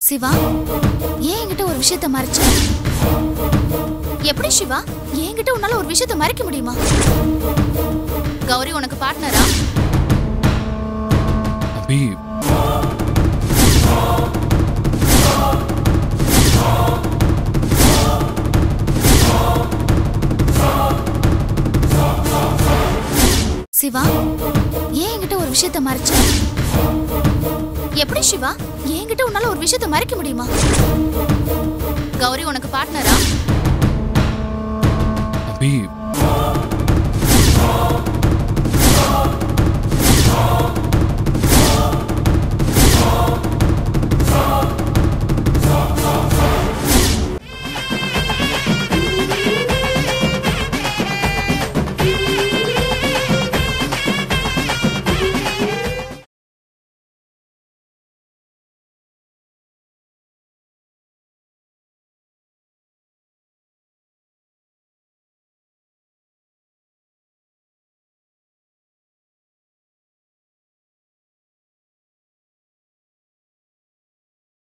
சிவா ஏன் என்கிட்ட ஒரு விஷயத்த மறைச்ச எப்படி சிவா என்கிட்ட உன்னால ஒரு விஷயத்த மறைக்க முடியுமா கௌரி உனக்கு பார்ட்னரா அபி சிவா ஏன் என்கிட்ட ஒரு விஷயத்த மறைச்ச எப்படி சிவா என்கிட்ட உன்னால ஒரு விஷயத்த மறைக்க முடியுமா கௌரி உனக்கு பார்ட்னரா அபி